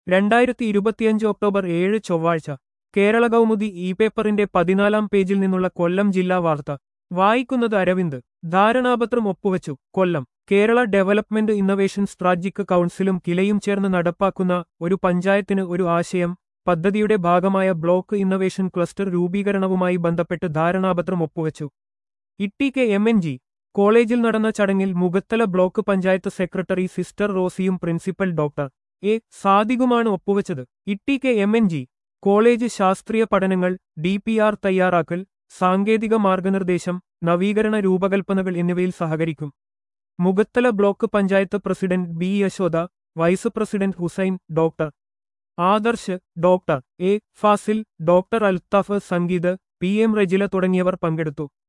രണ്ടായിരത്തി ഇരുപത്തിയഞ്ച് ഒക്ടോബർ ഏഴ് ചൊവ്വാഴ്ച കേരള കൗമുദി ഇ പേപ്പറിന്റെ പതിനാലാം പേജിൽ നിന്നുള്ള കൊല്ലം ജില്ലാ വാർത്ത വായിക്കുന്നത് അരവിന്ദ് ധാരണാപത്രം ഒപ്പുവച്ചു Kollam Kerala development innovation strategic കൗൺസിലും കിലയും ചേർന്ന് നടപ്പാക്കുന്ന ഒരു പഞ്ചായത്തിന് ഒരു ആശയം പദ്ധതിയുടെ ഭാഗമായ ബ്ലോക്ക് ഇന്നവേഷൻ ക്ലസ്റ്റർ രൂപീകരണവുമായി ബന്ധപ്പെട്ട് ധാരണാപത്രം ഒപ്പുവച്ചു Itty K M N G കോളേജിൽ നടന്ന ചടങ്ങിൽ Mukhathala block panchayat secretary sister റോസിയും പ്രിൻസിപ്പൽ ഡോക്ടർ എ സാദികുമാണ് ഒപ്പുവച്ചത് Itty K M N G college ശാസ്ത്രീയ പഠനങ്ങൾ ഡി പി ആർ തയ്യാറാക്കൽ സാങ്കേതിക മാർഗനിർദ്ദേശം നവീകരണ രൂപകൽപ്പനകൾ എന്നിവയിൽ സഹകരിക്കും Mukhathala block panchayat president B Yashoda vice president Hussain doctor Adarsh doctor A Fazil doctor Althaf Sangeeth P M Rejila തുടങ്ങിയവർ പങ്കെടുത്തു